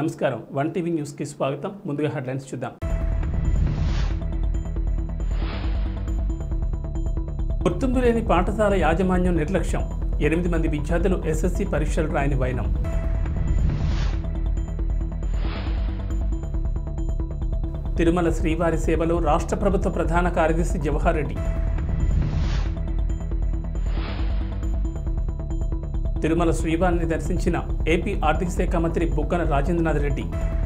నమస్కారం one TV న్యూస్కి స్వాగతం ముందుగా హెడ్లైన్స్ చూద్దాం గుర్తింపు లేని పాఠశాల యాజమాన్యం నిర్లక్ష్యం ఎనిమిది మంది విద్యార్థులు ఎస్ఎస్సి పరీక్షలు రాయని వైనం తిరుమల శ్రీవారి సేవలో రాష్ట్ర ప్రభుత్వ ప్రధాన కార్యదర్శి జవహర్ రెడ్డి తిరుమల శ్రీవారిని దర్శించిన ఏపీ ఆర్థిక శాఖ మంత్రి బుగ్గన రాజేంద్రనాథ్ రెడ్డి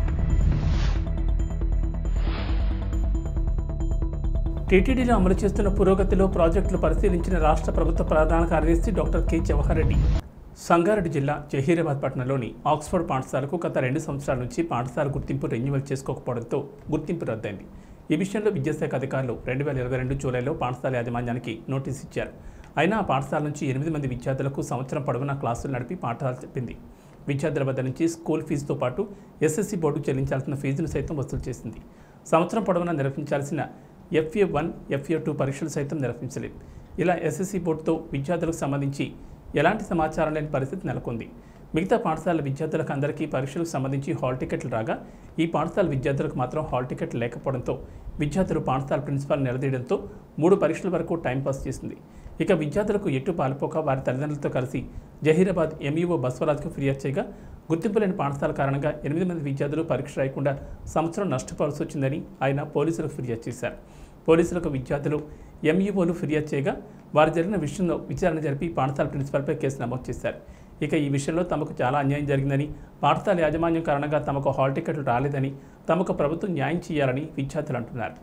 టీటీడీలో అమలు చేస్తున్న పురోగతిలో ప్రాజెక్టులు పరిశీలించిన రాష్ట్ర ప్రభుత్వ ప్రధాన కార్యదర్శి డాక్టర్ కె జవహర్ రెడ్డి సంగారెడ్డి జిల్లా జహీరాబాద్ పట్టణంలోని ఆక్స్ఫర్డ్ పాఠశాలకు గత రెండు సంవత్సరాల నుంచి పాఠశాల గుర్తింపు రెన్యువల్ చేసుకోకపోవడంతో గుర్తింపు రద్దయింది ఈ విషయంలో విద్యాశాఖ అధికారులు రెండు వేల ఇరవై రెండు జూలైలో పాఠశాల యాజమాన్యానికి నోటీస్ ఇచ్చారు అయినా ఆ పాఠశాల నుంచి ఎనిమిది మంది విద్యార్థులకు సంవత్సరం పొడవునా క్లాసులు నడిపి పాఠాలు చెప్పింది విద్యార్థుల వద్ద నుంచి స్కూల్ ఫీజుతో పాటు ఎస్ఎస్సి బోర్డు చెల్లించాల్సిన ఫీజును సైతం వసూలు చేసింది సంవత్సరం పొడవునా నిర్వహించాల్సిన ఎఫ్ఏ వన్ ఎఫ్ఏ టూ పరీక్షలు సైతం నిర్వహించలేదు ఇలా ఎస్ఎస్సి బోర్డుతో విద్యార్థులకు సంబంధించి ఎలాంటి సమాచారం లేని పరిస్థితి నెలకొంది మిగతా పాఠశాల విద్యార్థులకు అందరికీ పరీక్షలకు సంబంధించి హాల్ టికెట్లు రాగా ఈ పాఠశాల విద్యార్థులకు మాత్రం హాల్ టికెట్ లేకపోవడంతో విద్యార్థులు పాఠశాల ప్రిన్సిపాల్ నిలదీయడంతో మూడు పరీక్షల వరకు టైంపాస్ చేసింది ఇక విద్యార్థులకు ఎటు పాల్పోక వారి తల్లిదండ్రులతో కలిసి జహీరాబాద్ ఎంఈఓ బస్వరాజ్కు ఫిర్యాదు చేయగా గుర్తింపు లేని పాఠశాల కారణంగా ఎనిమిది మంది విద్యార్థులు పరీక్ష రాయకుండా సంవత్సరం నష్టపోవాల్సి వచ్చిందని ఆయన పోలీసులకు ఫిర్యాదు చేశారు పోలీసులకు విద్యార్థులు ఎంఈఓలు ఫిర్యాదు చేయగా వారు జరిగిన విషయంలో విచారణ జరిపి పాఠశాల ప్రిన్సిపాల్పై కేసు నమోదు చేశారు ఇక ఈ విషయంలో తమకు చాలా అన్యాయం జరిగిందని పాఠశాల యాజమాన్యం కారణంగా తమకు హాల్ టికెట్లు రాలేదని తమకు ప్రభుత్వం న్యాయం చేయాలని విద్యార్థులు అంటున్నారు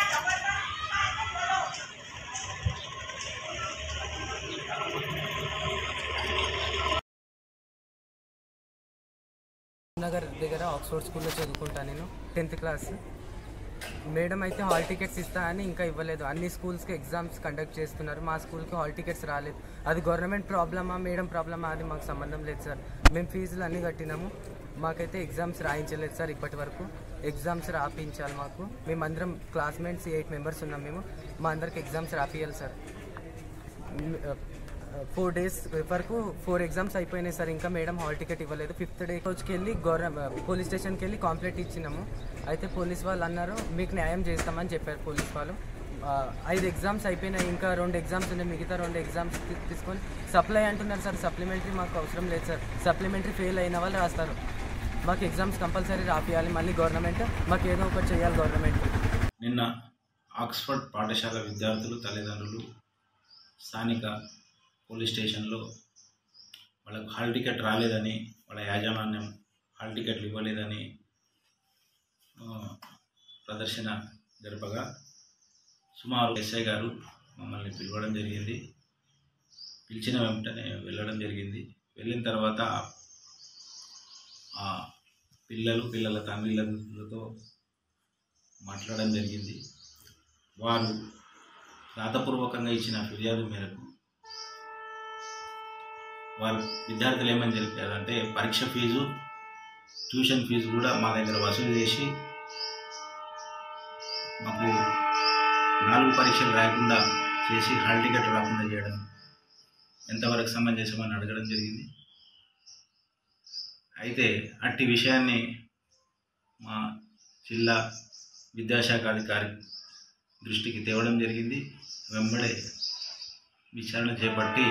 నగర్ దగ్గర ఆక్స్ఫోర్డ్ స్కూల్లో చదువుకుంటా నేను టెన్త్ క్లాస్ మేడం అయితే హాల్ టికెట్స్ ఇస్తా అని ఇంకా ఇవ్వలేదు అన్ని స్కూల్స్కి ఎగ్జామ్స్ కండక్ట్ చేస్తున్నారు మా స్కూల్కి హాల్ టికెట్స్ రాలేదు అది గవర్నమెంట్ ప్రాబ్లమా మేడం ప్రాబ్లమా అది మాకు సంబంధం లేదు సార్ మేము ఫీజులు అన్నీ కట్టినాము మాకైతే ఎగ్జామ్స్ రాయించలేదు సార్ ఇప్పటి వరకు ఎగ్జామ్స్ రాపించాలి మాకు మేమందరం క్లాస్మేట్స్ ఎయిట్ మెంబర్స్ ఉన్నాం మేము మా అందరికి ఎగ్జామ్స్ రాపియాలి సార్ ఫోర్ డేస్ వరకు ఫోర్ ఎగ్జామ్స్ అయిపోయినాయి సార్ ఇంకా మేడం హాల్ టికెట్ ఇవ్వలేదు ఫిఫ్త్ డే రోజుకి వెళ్ళి గవర్న పోలీస్ స్టేషన్కి వెళ్ళి కంప్లైంట్ ఇచ్చినాము అయితే పోలీస్ వాళ్ళు అన్నారు మీకు న్యాయం చేస్తామని చెప్పారు పోలీస్ వాళ్ళు ఆ, ఐదు ఎగ్జామ్స్ అయిపోయినాయి ఇంకా రెండు ఎగ్జామ్స్ ఉన్నాయి మిగతా రెండు ఎగ్జామ్స్ తీ- తీసుకొని సప్లై అంటున్నారు సార్ సప్లిమెంటరీ మాకు అవసరం లేదు సార్ సప్లిమెంటరీ ఫెయిల్ అయిన వాళ్ళు రాస్తారు మాకు ఎగ్జామ్స్ కంపల్సరీ రాపియాలి మళ్ళీ గవర్నమెంట్ మాకు ఏదో ఒకటి చేయాలి గవర్నమెంట్ నిన్న ఆక్స్ఫర్డ్ పాఠశాల విద్యార్థులు తల్లిదండ్రులు స్థానిక పోలీస్ స్టేషన్లో వాళ్ళకు హాల్ టికెట్ రాలేదని వాళ్ళ యాజమాన్యం హాల్ టికెట్లు ఇవ్వలేదని ఆ, ప్రదర్శన జరపగా సుమారు ఎస్ఐ గారు మమ్మల్ని పిలవడం జరిగింది పిలిచిన వెంటనే వెళ్ళడం జరిగింది వెళ్ళిన తర్వాత ఆ పిల్లలు పిల్లల తల్లిదండ్రులతో మాట్లాడడం జరిగింది వారు రాతపూర్వకంగా ఇచ్చిన ఫిర్యాదు మేరకు వారు విద్యార్థులు ఏమని తెలిపారంటే పరీక్ష ఫీజు ట్యూషన్ ఫీజు కూడా మా దగ్గర వసూలు చేసి మాకు నాలుగు పరీక్షలు రాయకుండా చేసి హాల్ టికెట్ రాకుండా చేయడం ఎంతవరకు సమంజసమని అడగడం జరిగింది అయితే అట్టి విషయాన్ని మా జిల్లా విద్యాశాఖ అధికారి దృష్టికి తేవడం జరిగింది వెంబడే విచారణ చేపట్టి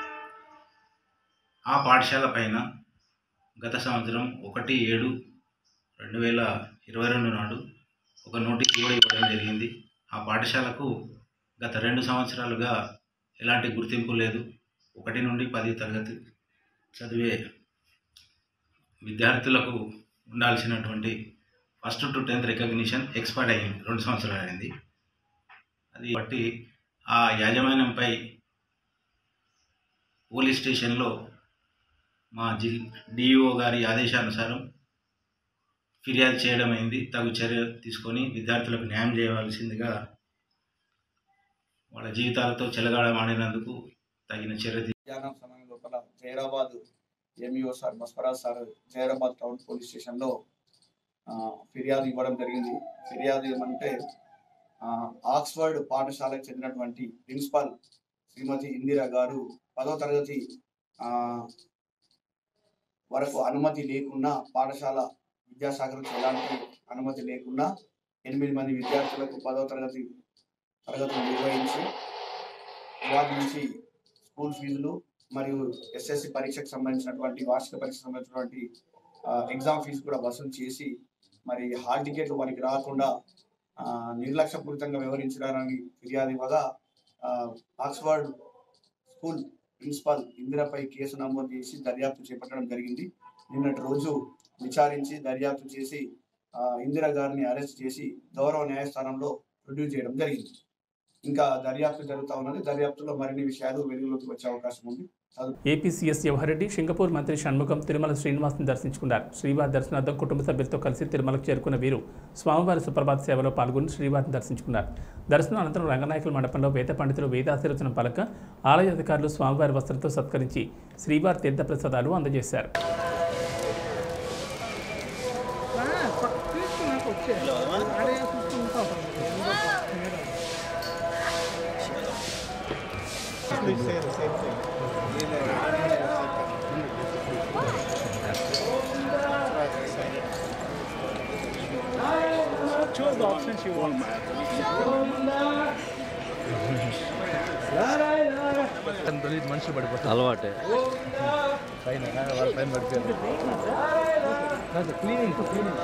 ఆ పాఠశాల పైన గత సంవత్సరం ఒకటి ఏడు రెండు వేల ఇరవై రెండు నాడు ఒక నోటీస్ కూడా ఇవ్వడం జరిగింది ఆ పాఠశాలకు గత రెండు సంవత్సరాలుగా ఎలాంటి గుర్తింపు లేదు ఒకటి నుండి పది తరగతి చదివే విద్యార్థులకు ఉండాల్సినటువంటి first to tenth recognition expired అయ్యింది రెండు సంవత్సరాలు అయింది అది బట్టి ఆ యాజమాన్యంపై పోలీస్ స్టేషన్లో మా జి డిఈఓ గారి ఆదేశానుసారం ఫిర్యాదు చేయడం అయింది తగు చర్య తీసుకొని విద్యార్థులకు న్యాయం చేయవలసిందిగా వాళ్ళ జీవితాలతో చెలగాడమాడినందుకు తగిన చర్య తీ- మధ్యాహ్నం సమయం లోపల Zaheerabad MEO sir Basavaraj sir Zaheerabad town police స్టేషన్లో ఆ, ఫిర్యాదు ఇవ్వడం జరిగింది ఫిర్యాదు ఏమంటే ఆ, ఆక్స్ఫర్డ్ పాఠశాలకు చెందినటువంటి ప్రిన్సిపాల్ శ్రీమతి ఇందిరా గారు పదో తరగతి ఆ, వరకు అనుమతి లేకున్నా పాఠశాల విద్యాశాఖ నుంచి ఎలాంటి అనుమతి లేకుండా ఎనిమిది మంది విద్యార్థులకు పదవ తరగతి తరగతులు నిర్వహించి వాటి నుంచి స్కూల్ ఫీజులు మరియు ఎస్ఎస్సి పరీక్షకు సంబంధించినటువంటి వార్షిక పరీక్షకు సంబంధించినటువంటి ఎగ్జామ్ ఫీజు కూడా వసూలు చేసి మరి హాల్ టికెట్లు మనకి రాకుండా ఆ, నిర్లక్ష్యపూరితంగా వ్యవహరించడాన్ని ఫిర్యాదు ఇవ్వగా ఆ, ఆక్స్ఫర్డ్ స్కూల్ ప్రిన్సిపాల్ ఇందిరపై కేసు నమోదు చేసి దర్యాప్తు చేపట్టడం జరిగింది నిన్నటి రోజు విచారించి దర్యాప్తు చేసి ఆ, ఇందిరా గారిని అరెస్ట్ చేసి గౌరవ న్యాయస్థానంలో ప్రొడ్యూస్ చేయడం జరిగింది ఇంకా దర్యాప్తు జరుగుతూ ఉన్నది దర్యాప్తులో మరిన్ని విషయాలు వెలుగులోకి వచ్చే అవకాశం ఉంది ఏపీ సీఎస్ జవహర్రెడ్డి సింగపూర్ మంత్రి షణ్ముఖం తిరుమల శ్రీనివాస్ని దర్శించుకున్నారు శ్రీవారి దర్శనార్థం కుటుంబ సభ్యులతో కలిసి తిరుమలకు చేరుకున్న వీరు స్వామివారి సుప్రభాత సేవలో పాల్గొని శ్రీవారిని దర్శించుకున్నారు దర్శనం అనంతరం రంగనాయకుల మండపంలో వేద పండితులు వేదాశీర్వచనం పలక ఆలయ అధికారులు స్వామివారి వస్త్రంతో సత్కరించి శ్రీవారి తీర్థప్రసాదాలు అందజేశారు Choose the options you want. మనుషులు పడిపోతారు అలవాటే పైన వాళ్ళ పైన పడిపోయారు క్లీనింగ్ క్లీనింగ్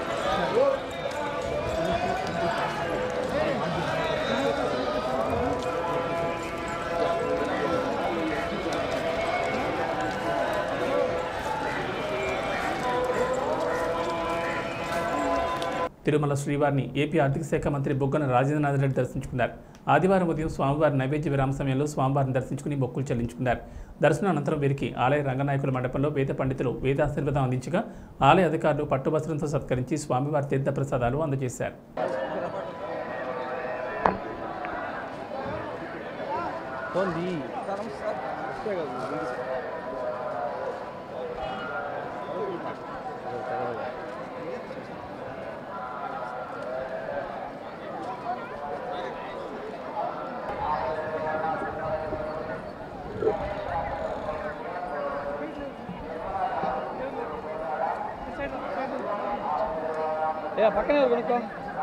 తిరుమల శ్రీవారిని ఏపీ ఆర్థిక శాఖ మంత్రి బొగ్గన రాజేంద్రనాథ్ రెడ్డి దర్శించుకున్నారు ఆదివారం ఉదయం స్వామివారి నైవేద్య విరామ సమయంలో స్వామివారిని దర్శించుకుని మొక్కులు చెల్లించుకున్నారు దర్శనం అనంతరం వీరికి ఆలయ రంగనాయకుల మండపంలో వేద పండితులు వేదాశీర్వాదం అందించగా ఆలయ అధికారులు పట్టువస్త్రంతో సత్కరించి స్వామివారి తీర్థ ప్రసాదాలు అందజేశారు ఏ పక్కనే కొనుక్కో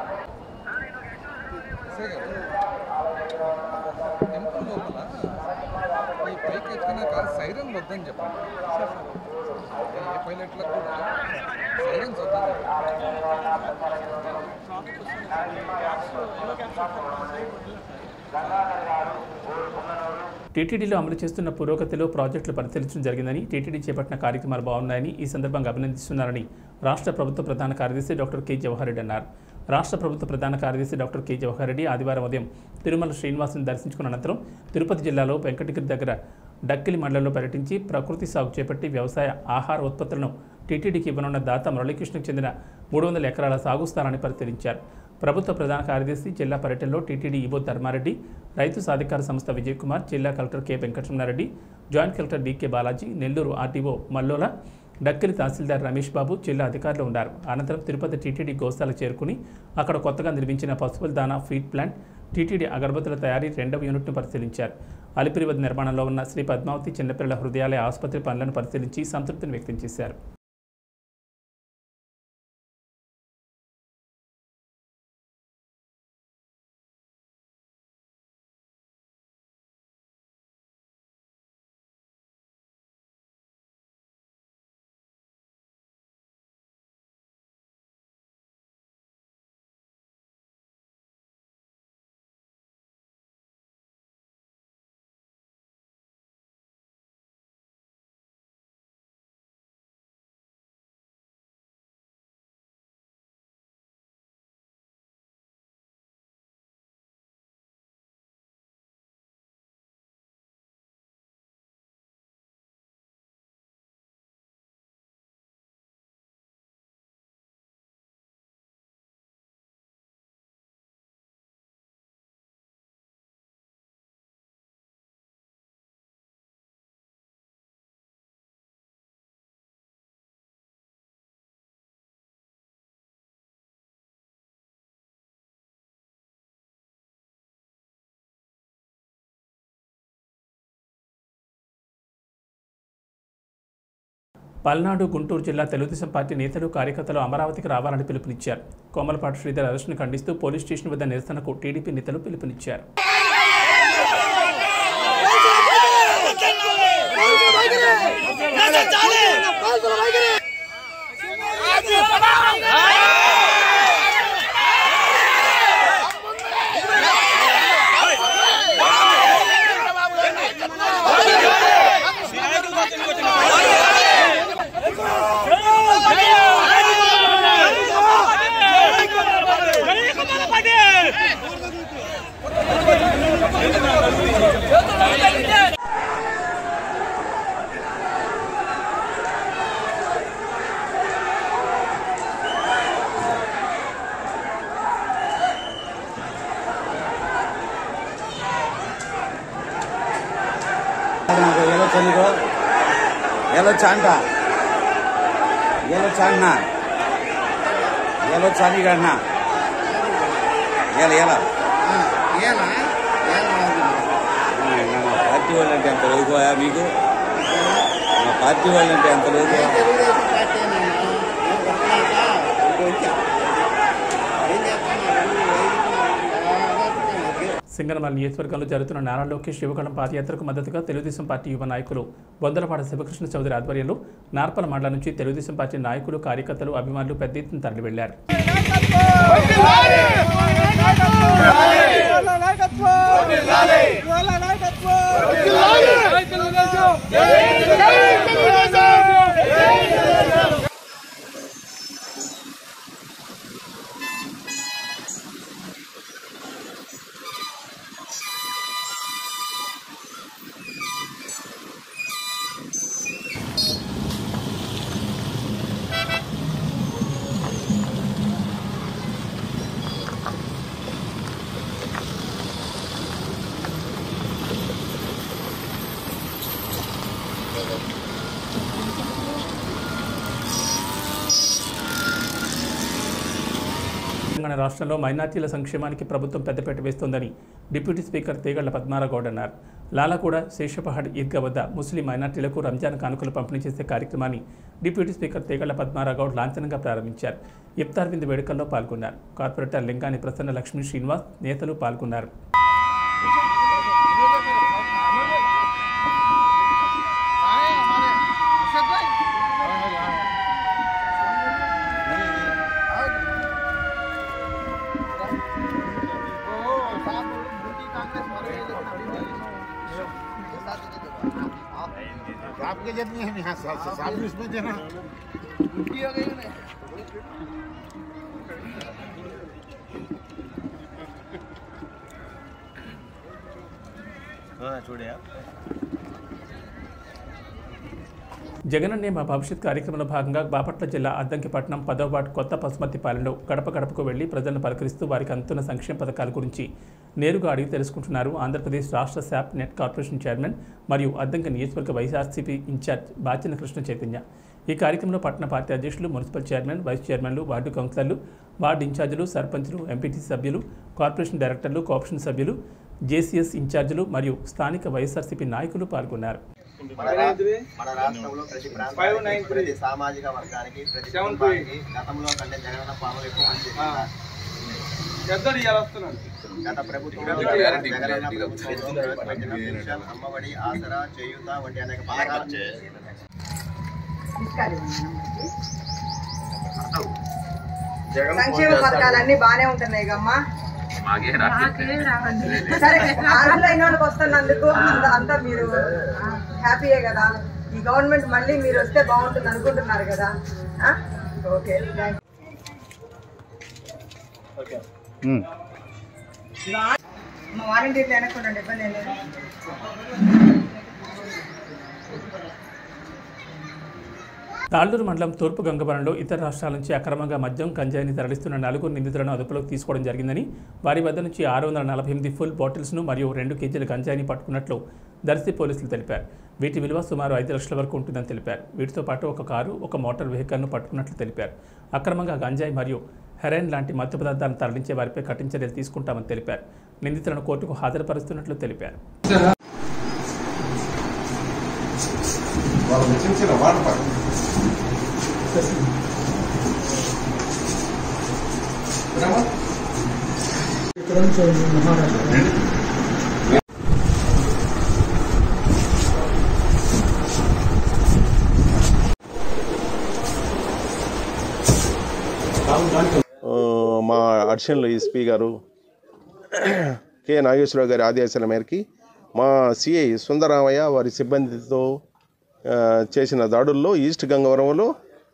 టెంపుల్ లోపల ఈ పైకి ఎక్కినాక సైరన్ వద్దని చెప్పండి ఏ పైలట్లకు కూడా సైరన్స్ వద్దని చెప్పండి టీటీడీలో అమలు చేస్తున్న పురోగతిలో ప్రాజెక్టులు పరిశీలించడం జరిగిందని టీటీడీ చేపట్టిన కార్యక్రమాలు బాగున్నాయని ఈ సందర్భంగా అభినందిస్తున్నారని రాష్ట్ర ప్రభుత్వ ప్రధాన కార్యదర్శి డాక్టర్ కె జవహర్ రెడ్డి అన్నారు రాష్ట్ర ప్రభుత్వ ప్రధాన కార్యదర్శి డాక్టర్ కె జవహర్ రెడ్డి ఆదివారం ఉదయం తిరుమల శ్రీనివాసుని దర్శించుకున్న అనంతరం తిరుపతి జిల్లాలో వెంకటగిరి దగ్గర డక్కిలి మండలంలో పర్యటించి ప్రకృతి సాగు చేపట్టి వ్యవసాయ ఆహార ఉత్పత్తులను టీటీడీకి ఇవ్వనున్న దాత మురళీకృష్ణకు చెందిన మూడు వందల ఎకరాల సాగు స్థలాన్ని పరిశీలించారు ప్రభుత్వ ప్రధాన కార్యదర్శి జిల్లా పర్యటనలో టీటీడీ ఈబో ధర్మారెడ్డి రైతు సాధికార సంస్థ విజయ్ కుమార్ జిల్లా collector K Venkataramana Reddy joint collector DK Balaji Nellore RTO మల్లోల డక్కిలి తహసీల్దార్ రమేష్ బాబు జిల్లా అధికారులు ఉన్నారు అనంతరం తిరుపతి టీటీడీ గోశాలకు చేరుకుని అక్కడ కొత్తగా నిర్మించిన పశువుల దానా ఫీడ్ ప్లాంట్ టీటీడీ అగరబత్తుల తయారీ రెండవ యూనిట్ను పరిశీలించారు అలిపిరి వద్ద నిర్మాణంలో ఉన్న శ్రీ పద్మావతి చిన్నపిల్లల హృదయాలయ ఆసుపత్రి పనులను పరిశీలించి సంతృప్తిని వ్యక్తం చేశారు పల్నాడు గుంటూరు జిల్లా తెలుగుదేశం పార్టీ నేతలు కార్యకర్తలు అమరావతికి రావాలని పిలుపునిచ్చారు కోమలపాటి శ్రీధర్ అరెస్టును ఖండిస్తూ పోలీస్ స్టేషన్ వద్ద నిరసనకు టీడీపీ నేతలు పిలుపునిచ్చారు ఎలో చలిగో ఎలో చాంట ఎలో చాంట్నా ఎలో చానిగడ్నా ఎల ఎల మా పార్టీ వాళ్ళంటే ఎంత లోకోయా మీకు మా పార్టీ వాళ్ళంటే ఎంత లోకో సింగనమల నియోజకవర్గంలో జరుగుతున్న నారా లోకేష్ యువగళం పాదయాత్రకు మద్దతుగా తెలుగుదేశం పార్టీ యువ నాయకులు బొందలపాడ శివకృష్ణ చౌదరి ఆధ్వర్యంలో నార్పల మండలం నుంచి తెలుగుదేశం పార్టీ నాయకులు కార్యకర్తలు అభిమానులు పెద్ద ఎత్తున తరలి వెళ్లారు తెలంగాణ రాష్ట్రంలో మైనార్టీల సంక్షేమానికి ప్రభుత్వం పెద్దపీట వేస్తోందని డిప్యూటీ స్పీకర్ తీగళ్ల పద్మారాగౌడ్ అన్నారు లాలాగూడ శేషపహాడ్ ఈద్గా వద్ద ముస్లిం మైనార్టీలకు రంజాన్ కానుకలు పంపిణీ చేసే కార్యక్రమాన్ని డిప్యూటీ స్పీకర్ తీగళ్ల పద్మారాగౌడ్ లాంఛనంగా ప్రారంభించారు ఇఫ్తార్ విందు వేడుకల్లో పాల్గొన్నారు కార్పొరేటర్ లింగాని ప్రసన్న లక్ష్మీ శ్రీనివాస్ నేతలు పాల్గొన్నారు आपके जितनी है यहाँ साल से साल भी उसमें देना చూడే జగనన్నే మా భవిష్యత్ కార్యక్రమంలో భాగంగా బాపట్ల జిల్లా అద్దంకిపట్నం పదవ వార్డు కొత్త పసుమత్తిపాలెంలో గడప గడపకు వెళ్లి ప్రజలను పలకరిస్తూ వారికి అందుతున్న సంక్షేమ పథకాల గురించి నేరుగా అడిగి తెలుసుకుంటున్నారు ఆంధ్రప్రదేశ్ రాష్ట్ర శాప్ నెట్ కార్పొరేషన్ చైర్మన్ మరియు అద్దంకి నియోజకవర్గ వైఎస్ఆర్సీపీ ఇన్ఛార్జ్ బాచిన కృష్ణ చైతన్య ఈ కార్యక్రమంలో పట్టణ పార్టీ అధ్యక్షులు మున్సిపల్ చైర్మన్ వైస్ చైర్మన్లు వార్డు కౌన్సిలర్లు వార్డు ఇన్ఛార్జీలు సర్పంచులు ఎంపీటీసీ సభ్యులు కార్పొరేషన్ డైరెక్టర్లు కోఆపరేషన్ సభ్యులు జేసీఎస్ ఇన్ఛార్జీలు మరియు స్థానిక వైఎస్ఆర్సీపీ నాయకులు పాల్గొన్నారు మన రా- మన రాష్ట్రంలో ప్రతి ప్రాంతానికి ప్రతి సామాజిక వర్గానికి ప్రతి కుటుంబానికి గతంలో కంటే జగనన్న పాలన ఎక్కువ పనిచేసిందా? గత ప్రభుత్వంలో జగనన్న ప్రభుత్వం ప్రవేశపెట్టిన పెన్షన్ అమ్మఒడి ఆసరా చేయూత వంటి అనేక పథకాలు సంక్షేమ పథకాలన్నీ బానే ఉంటున్నాయి గమ్మా సరే ఆరులో అయిన వాళ్ళకి వస్తున్నందుకు అంత అంతా మీరు హ్యాపీయే కదా ఈ గవర్నమెంట్ మళ్ళీ మీరు వస్తే బాగుంటుంది అనుకుంటున్నారు కదా ఆ? Okay thank you. మా వాలంటీర్లు వెనక్కుండండి ఇబ్బంది ఏం లేదు తాళ్లూరు మండలం తూర్పు గంగవరంలో ఇతర రాష్ట్రాల నుంచి అక్రమంగా మద్యం గంజాయిని తరలిస్తున్న నలుగురు నిందితులను అదుపులోకి తీసుకోవడం జరిగిందని వారి వద్ద నుంచి ఆరు వందల నలభై ఎనిమిది ఫుల్ బాటిల్స్ను మరియు రెండు కేజీల గంజాయిని పట్టుకున్నట్లు దర్శి పోలీసులు తెలిపారు వీటి విలువ సుమారు ఐదు లక్షల వరకు ఉంటుందని తెలిపారు వీటితో పాటు ఒక కారు ఒక మోటార్ వెహికల్ను పట్టుకున్నట్లు తెలిపారు అక్రమంగా గంజాయి మరియు హెరైన్ లాంటి మత్తు పదార్థాలను తరలించే వారిపై కఠిన చర్యలు తీసుకుంటామని తెలిపారు నిందితులను కోర్టుకు హాజరుపరుస్తున్నట్లు తెలిపారు వాళ్ళు వెచ్చించిన వాటర్ ఆ, మా అడిషనల్ ఎస్పీ గారు కె నాగేశ్వరరావు గారి ఆదేశాల మేరకి మా సిఐ సుందరరామయ్య వారి సిబ్బందితో ఆ, చేసిన దాడుల్లో ఈస్ట్ గంగవరంలో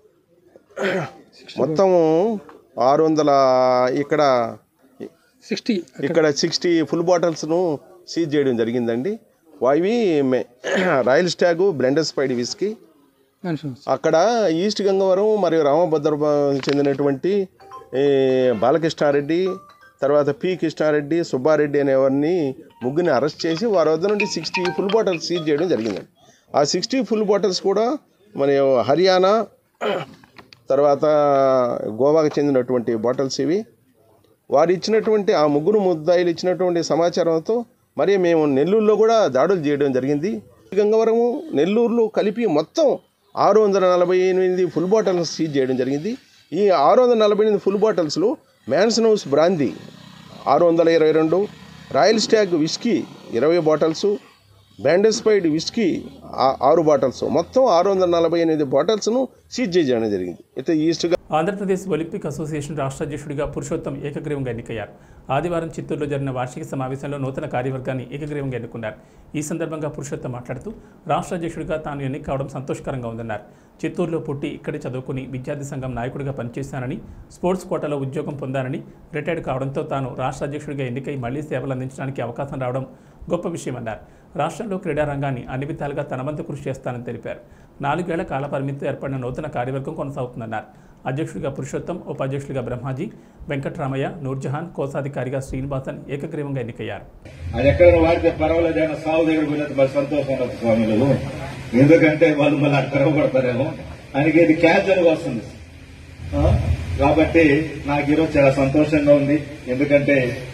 మొత్తం ఆరు వందల ఇక్కడ సిక్స్టీ ఇక్కడ సిక్స్టీ ఫుల్ బాటిల్స్ను సీజ్ చేయడం జరిగిందండి అవి మే- రాయల్ స్టాగు బ్లెండర్ స్పైడ్ విస్కీ అక్కడ ఈస్ట్ గంగవరం మరియు రామభద్ర చెందినటువంటి ఈ, బాలకృష్ణారెడ్డి తర్వాత పి కృష్ణారెడ్డి సుబ్బారెడ్డి అనేవారిని ముగ్గురిని అరెస్ట్ చేసి వారి వద్ద నుండి సిక్స్టీ ఫుల్ బాటిల్స్ సీజ్ చేయడం జరిగిందండి ఆ సిక్స్టీ ఫుల్ బాటిల్స్ కూడా మన హర్యానా తర్వాత గోవాకు చెందినటువంటి బాటిల్స్ ఇవి వారు ఇచ్చినటువంటి ఆ ముగ్గురు ముద్దాయిలు ఇచ్చినటువంటి సమాచారంతో మరి మేము నెల్లూరులో కూడా దాడులు చేయడం జరిగింది గంగవరము నెల్లూరులో కలిపి మొత్తం ఆరు వందల నలభై ఎనిమిది ఫుల్ బాటిల్స్ సీజ్ చేయడం జరిగింది ఈ ఆరు వందల నలభై ఎనిమిది ఫుల్ బాటిల్స్లో మ్యాన్సన్ హౌస్ బ్రాందీ ఆరు వందల ఇరవై రెండు రాయల్ స్టాగ్ విస్కీ ఇరవై బాటిల్స్ బ్యాండస్పైడ్ విస్కీ ఆ- ఆరు బాటిల్స్ మొత్తం ఆరు వందల నలభై ఎనిమిది బాటిల్స్ను సీజ్ చేయడం జరిగింది అయితే ఈస్ట్గా ఆంధ్రప్రదేశ్ ఒలింపిక్ అసోసియేషన్ రాష్ట్ర అధ్యక్షుడిగా పురుషోత్తం ఏకగ్రీవంగా ఎన్నికయ్యారు ఆదివారం చిత్తూరులో జరిగిన వార్షిక సమావేశంలో నూతన కార్యవర్గాన్ని ఏకగ్రీవంగా ఎన్నుకున్నారు ఈ సందర్భంగా పురుషోత్తం మాట్లాడుతూ రాష్ట్ర అధ్యక్షుడిగా తాను ఎన్నిక కావడం సంతోషకరంగా ఉందన్నారు చిత్తూరులో పుట్టి ఇక్కడే చదువుకుని విద్యార్థి సంఘం నాయకుడిగా పనిచేశానని స్పోర్ట్స్ కోటాలో ఉద్యోగం పొందానని రిటైర్డ్ కావడంతో తాను రాష్ట్ర అధ్యక్షుడిగా ఎన్నికై మళ్లీ సేవలు అందించడానికి అవకాశం రావడం గొప్ప విషయమన్నారు రాష్ట్రంలో క్రీడా రంగాన్ని అన్ని విధాలుగా తన వంతు కృషి చేస్తానని తెలిపారు నాలుగేళ్ల కాల పరిమితితో ఏర్పడిన నూతన కార్యవర్గం కొనసాగుతుందన్నారు అధ్యక్షుడిగా పురుషోత్తం ఉపాధ్యక్షుడిగా బ్రహ్మాజీ వెంకట్రామయ్య నూర్జహాన్ కోశాధికారిగా శ్రీనివాసన్ ఏకగ్రీవంగా ఎన్నికయ్యారు అది ఎక్కడ వాడితే పర్వాలేదు ఆయన సాగు దగ్గర పోయినంత మరి సంతోషం ఉండదు స్వామిలు ఎందుకంటే వాళ్ళు మళ్ళీ అక్కడ తిరగబడతారేమో ఆయనకి ఇది క్యాజువల్ గా వస్తుంది ఆ? కాబట్టి నాకు ఈరోజు చాలా సంతోషంగా ఉంది ఎందుకంటే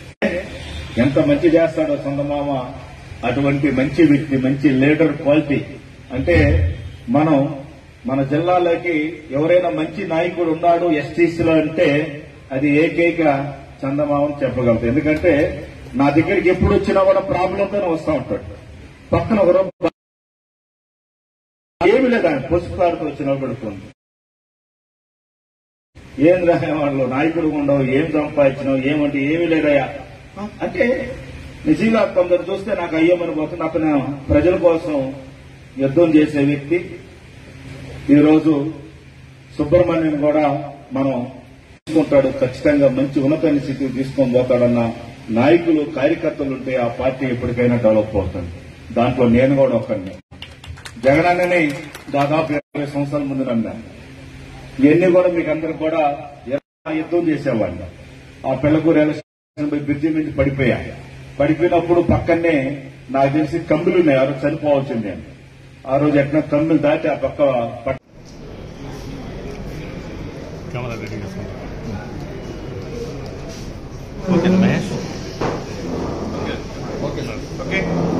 ఎంత మంచి చేస్తాడో చందమామ అటువంటి మంచి వ్యక్తి మంచి లీడర్ క్వాలిటీ అంటే మనం మన జిల్లాలోకి ఎవరైనా మంచి నాయకుడు ఉన్నాడు ఎస్టీసీలో అంటే అది ఏకైక చందమామని చెప్పగలుగుతాం ఎందుకంటే నా దగ్గరికి ఎప్పుడు వచ్చినా కూడా ప్రాబ్లంతోనే వస్తూ ఉంటాడు పక్కన ఒక రూమ్ ఏమి లేదు ఆయన పుస్తకాలతో వచ్చిన పడుతుంది ఏం రాయ వాళ్ళు నాయకుడు ఉండవు ఏం సంపాదించినావు ఏమంటే ఏమీ లేదయ్యా అంటే నిజంగా కొందరు చూస్తే నాకు అయ్యమని పోతుంది అతను ప్రజల కోసం యుద్ధం చేసే వ్యక్తి ఈరోజు సుబ్రహ్మణ్యం కూడా మనం తీసుకుంటాడు ఖచ్చితంగా మంచి ఉన్నతమైన స్థితికి తీసుకొని పోతాడన్న నాయకులు కార్యకర్తలు ఉంటే ఆ పార్టీ ఎప్పటికైనా డెవలప్ అవుతుంది దాంట్లో నేను కూడా ఒకరిని జగనన్నని దాదాపు ఇరవై సంవత్సరాల ముందు నమ్మాను ఇవన్నీ కూడా మీకు అందరికి కూడా ఎలా యుద్ధం చేసేవాడిని ఆ పిల్లకూరు ఎలక్షన్ పోయి బ్రిడ్జి మీద పడిపోయా పడిపోయినప్పుడు పక్కనే నాకు తెలిసి కమ్ములు ఉన్నాయి ఆ రోజు చనిపోవాల్సిందే ఆ రోజు ఎట్లా కమ్ములు దాటి ఆ పక్క పక్క ఓకే మహేష్ ఓకే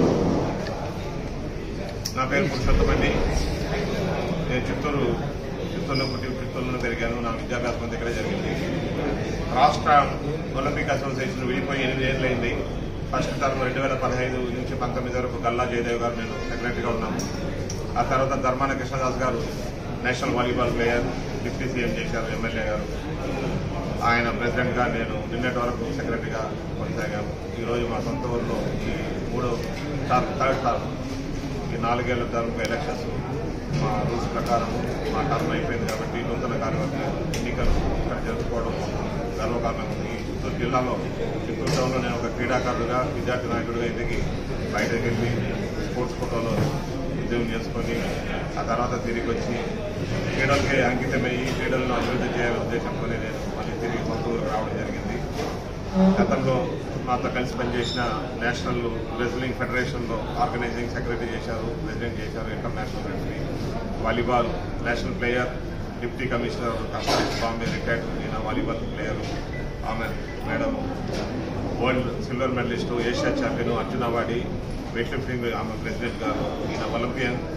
నా పేరు పురుషోత్తం అండి నేను చిత్తూరు చిత్తూరులో పుట్టి చిత్తూరులో పెరిగాను నా విద్యాభ్యాసం ఇక్కడే జరిగింది రాష్ట్ర ఒలింపిక్ అసోసియేషన్ విడిపోయి ఎనిమిది ఏళ్ళైంది ఫస్ట్ టర్మ్ రెండు వేల పదహైదు నుంచి పంతొమ్మిది వరకు గల్లా జయదేవ్ గారు నేను సెక్రటరీగా ఉన్నాము ఆ తర్వాత ధర్మాన కృష్ణదాస్ గారు national volleyball player deputy CM చేశారు ఎమ్మెల్యే గారు ఆయన ప్రెసిడెంట్గా నేను నిన్నటి వరకు సెక్రటరీగా కొనసాగాము ఈరోజు మా సొంత ఊరిలో ఈ మూడో టర్మ్ థర్డ్ టర్మ్ ఈ నాలుగేళ్ల టర్మ్ ఎలక్షన్స్ మా రూల్స్ ప్రకారం మా టర్మ్ అయిపోయింది కాబట్టి నూతన కార్యవర్గ ఎన్నికలు ఇక్కడ జరుపుకోవడం గర్వకారణంగా ఉంది ఈ చిత్తూరు జిల్లాలో చిత్తూరు టౌన్లో నేను ఒక క్రీడాకారుడుగా విద్యార్థి నాయకుడిగా ఇంటికి బయటకు వెళ్ళి స్పోర్ట్స్ కోటాలో ఉద్యోగం చేసుకొని ఆ తర్వాత తిరిగి వచ్చి క్రీడలకే అంకితమయ్యి క్రీడలను అభివృద్ధి చేయాలనే ఉద్దేశంతో నేను మళ్ళీ తిరిగి సొంత ఊరికి రావడం జరిగింది గతంలో నాతో కలిసి పనిచేసిన నేషనల్ రెజ్లింగ్ ఫెడరేషన్లో ఆర్గనైజింగ్ సెక్రటరీ చేశారు ప్రెసిడెంట్ చేశారు international secretary volleyball national player deputy commissioner customs Bombay retired ఈయన వాలీబాల్ ప్లేయర్ ఆమె madam world silver medalist Asia champion Arjun awardee weightlifting ఆమె ప్రెసిడెంట్ గారు ఈయన Olympian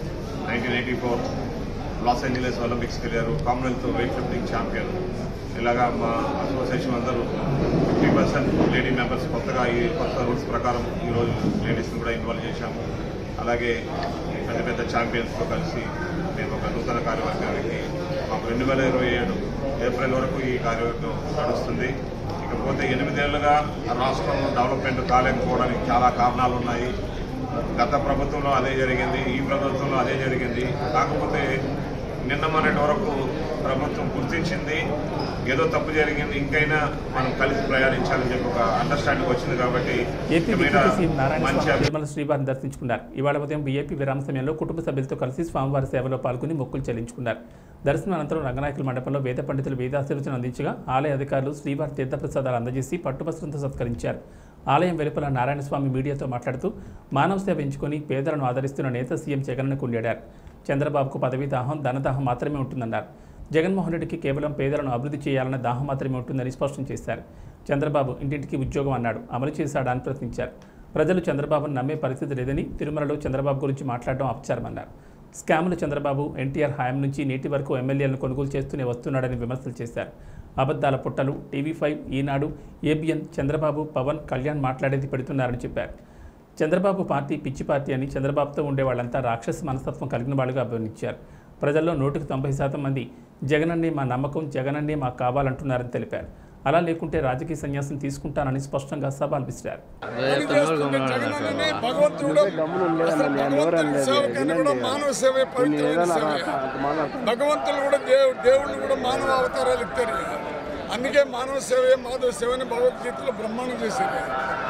nineteen eighty four Los Angeles ఒలింపిక్స్కి వెళ్ళారు Commonwealth weight lifting champion ఇలాగా మా association అందరూ ఫిఫ్టీ పర్సెంట్ లేడీ మెంబర్స్ కొత్తగా ఈ కొత్త రూల్స్ ప్రకారం ఈరోజు లేడీస్ని కూడా ఇన్వాల్వ్ చేశాము అలాగే పెద్ద పెద్ద ఛాంపియన్స్తో కలిసి మేము ఒక నూతన కార్యవర్గానికి మాకు రెండు వేల ఇరవై ఏడు ఏప్రిల్ వరకు ఈ కార్యవర్గం నడుస్తుంది ఇకపోతే ఎనిమిదేళ్లుగా రాష్ట్రంలో డెవలప్మెంట్ కాలేకపోవడానికి చాలా కారణాలు ఉన్నాయి గత ప్రభుత్వంలో అదే జరిగింది ఈ ప్రభుత్వంలో అదే జరిగింది కాకపోతే నిన్న మొన్నటి వరకు ప్రభుత్వం గుర్తించింది ఏదో తప్పు జరిగింది ఇంకైనా మనం కలిసి ప్రయాణించాలని చెప్పి ఒక అండర్స్టాండింగ్ వచ్చింది కాబట్టి ఏపీ ఇక మీద డిప్యూటీ సీఎం నారాయణ మంచి స్వామి తిరుమల శ్రీవారిని దర్శించుకున్నారు ఇవాళ ఉదయం బీఏపీ విరామ సమయంలో కుటుంబ సభ్యులతో కలిసి స్వామివారి సేవలో పాల్గొని మొక్కులు చెల్లించుకున్నారు దర్శనం అనంతరం రంగనాయకుల మండపంలో వేద పండితులు వేదాశీర్వచనం అందించగా ఆలయ అధికారులు శ్రీవారి తీర్థప్రసాదాలు అందజేసి పట్టువస్త్రంతో సత్కరించారు ఆలయం వెలుపల నారాయణ స్వామి మీడియాతో మాట్లాడుతూ మానవ సేవ ఎంచుకొని పేదలను ఆదరిస్తున్న నేత సీఎం జగన్ను కొనియాడారు చంద్రబాబుకు పదవీ దాహం ధనదాహం మాత్రమే ఉంటుందన్నారు జగన్మోహన్ రెడ్డికి కేవలం పేదలను అభివృద్ధి చేయాలన్న దాహం మాత్రమే ఉంటుందని స్పష్టం చేశారు చంద్రబాబు ఇంటింటికి ఉద్యోగం అన్నాడు అమలు చేశాడా అని ప్రశ్నించారు ప్రజలు చంద్రబాబును నమ్మే పరిస్థితి లేదని తిరుమలలో చంద్రబాబు గురించి మాట్లాడడం అపచారమన్నారు స్కాములు చంద్రబాబు ఎన్టీఆర్ హయాం నుంచి నేటి వరకు ఎమ్మెల్యేలను కొనుగోలు చేస్తూనే వస్తున్నాడని విమర్శలు చేశారు అబద్ధాల పుట్టలు TV five Eenadu ABN Chandrababu Pawan Kalyan మాట్లాడేది పెడుతున్నారని చెప్పారు చంద్రబాబు పార్టీ పిచ్చి పార్టీ అని చంద్రబాబుతో ఉండే వాళ్ళంతా రాక్షస మనస్తత్వం కలిగిన వాళ్ళుగా అభివర్ణించారు ప్రజల్లో నూటికి తొంభై శాతం మంది జగనన్నే మా నమ్మకం జగనన్నే మాకు కావాలంటున్నారని తెలిపారు అలా లేకుంటే రాజకీయ సన్యాసం తీసుకుంటానని స్పష్టంగా సవాల్ విసిరారు భగవంతుడు అసలు భగవంతుని సేవకైనా కూడా మానవ సేవే పవిత్రమైన సేవే భగవంతులు కూడా దేవు దేవుళ్ళు కూడా మానవ అవతారాలు ఇస్తారు అందుకే మానవ సేవే మాధవ సేవని భగవద్గీతలో బ్రహ్మాండం చేశారు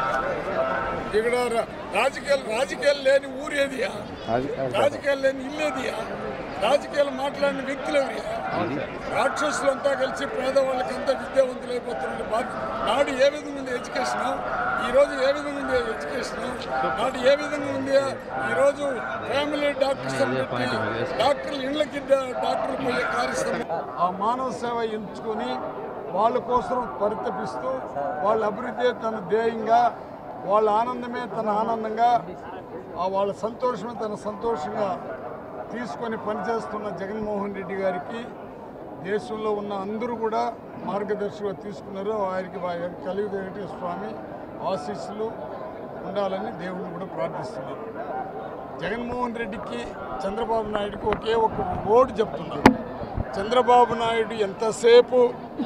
ఇక్కడ రా- రాజకీయాలు రాజకీయాలు లేని ఊరేదియా రాజకీయాలు లేని ఇల్లేదియా రాజకీయాలు మాట్లాడిన వ్యక్తులు ఎవరియా రాక్షసులంతా కలిసి పేదవాళ్ళకంతా విద్యావంతులు అయిపోతున్నారు బాధ- నాడు ఏ విధంగా ఉంది ఎడ్యుకేషన్ ఈ రోజు ఏ విధంగా ఉంది ఎడ్యుకేషన్ నాడు ఏ విధంగా ఉంది ఈ రోజు ఫ్యామిలీ డాక్టర్స్ అని పెట్టి డాక్టర్లు ఇళ్ళకి డా- డాక్టర్లు పోయే కార్యక్రమం ఆ మానవ సేవ ఎంచుకొని వాళ్ళ కోసం పరితపిస్తూ వాళ్ళ అభివృద్ధి తన ధ్యేయంగా వాళ్ళ ఆనందమే తన ఆనందంగా ఆ వాళ్ళ సంతోషమే తన సంతోషంగా తీసుకొని పనిచేస్తున్న జగన్మోహన్ రెడ్డి గారికి దేశంలో ఉన్న అందరూ కూడా మార్గదర్శిగా తీసుకున్నారు ఆయనకి వా- కలియుగ వెంకటేశ్వర స్వామి ఆశీస్సులు ఉండాలని దేవుణ్ణి కూడా ప్రార్థిస్తున్నారు జగన్మోహన్ రెడ్డికి చంద్రబాబు నాయుడుకి ఒకే ఒక ఓటు చెప్తున్నారు చంద్రబాబు నాయుడు ఎంతసేపు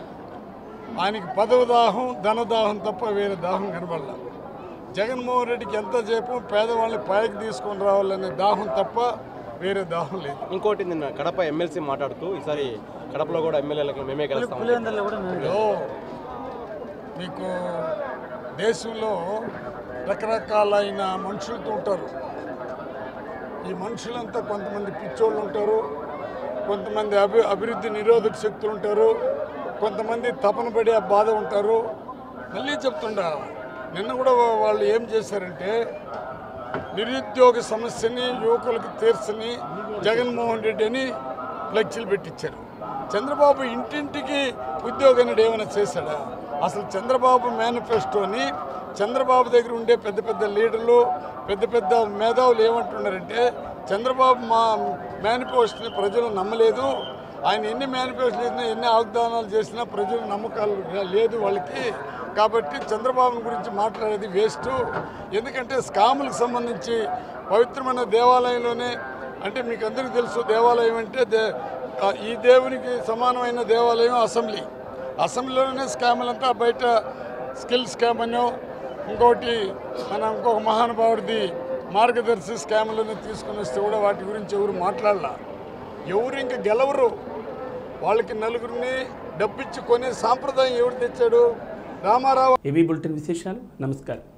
ఆయనకి పదవి దాహం ధనదాహం తప్ప వేరే దాహం కనబడలా జగన్మోహన్ రెడ్డికి ఎంతసేపు పేదవాళ్ళని పైకి తీసుకొని రావాలనే దాహం తప్ప వేరే దాహం లేదు ఇంకోటి నిన్న కడప ఎమ్మెల్సీ మాట్లాడుతూ ఈసారి కడపలో కూడా ఎమ్మెల్యేలకు మేమే గెలుస్తాం ఇప్పుడు మీకు దేశంలో రకరకాలైన మనుషులతో ఉంటారు ఈ మనుషులంతా కొంతమంది పిచ్చోళ్ళు ఉంటారు కొంతమంది అభి అభివృద్ధి నిరోధక శక్తులు ఉంటారు కొంతమంది తపన పడే బాధ ఉంటారు మళ్ళీ చెప్తుండా నిన్న కూడా వా- వాళ్ళు ఏం చేశారంటే నిరుద్యోగ సమస్యని యువకులకు తీర్చని జగన్మోహన్ రెడ్డి అని ఫ్లెక్సీలు పెట్టించారు చంద్రబాబు ఇంటింటికి ఉద్యోగాన్ని ఏమైనా చేశాడా అసలు చంద్రబాబు మేనిఫెస్టోని చంద్రబాబు దగ్గర ఉండే పెద్ద పెద్ద లీడర్లు పెద్ద పెద్ద మేధావులు ఏమంటున్నారంటే చంద్రబాబు మా మేనిఫెస్టోని ప్రజలు నమ్మలేదు ఆయన ఎన్ని మేనిఫెస్టో చేసినా ఎన్ని వాగ్దానాలు చేసినా ప్రజలు నమ్మకాలు లేదు వాళ్ళకి కాబట్టి చంద్రబాబు గురించి మాట్లాడేది వేస్ట్ ఎందుకంటే స్కాములకు సంబంధించి పవిత్రమైన దేవాలయంలోనే అంటే మీకు అందరికీ తెలుసు దేవాలయం అంటే దే ఆ, ఈ దేవునికి సమానమైన దేవాలయం అసెంబ్లీ అసెంబ్లీలోనే స్కాములంతా బయట స్కిల్ స్కామ్ అనో ఇంకోటి మన ఇంకొక మహానుభావుడిది మార్గదర్శి స్కాములను తీసుకుని వస్తే కూడా వాటి గురించి ఎవరు మాట్లాడాల ఎవరు ఇంక గెలవరు వాళ్ళకి నలుగురిని డబ్బిచ్చి కొనే సాంప్రదాయం ఎవరు తెచ్చాడు రామారావు ఏవీ బులెటిన్ విశేషాలు నమస్కారం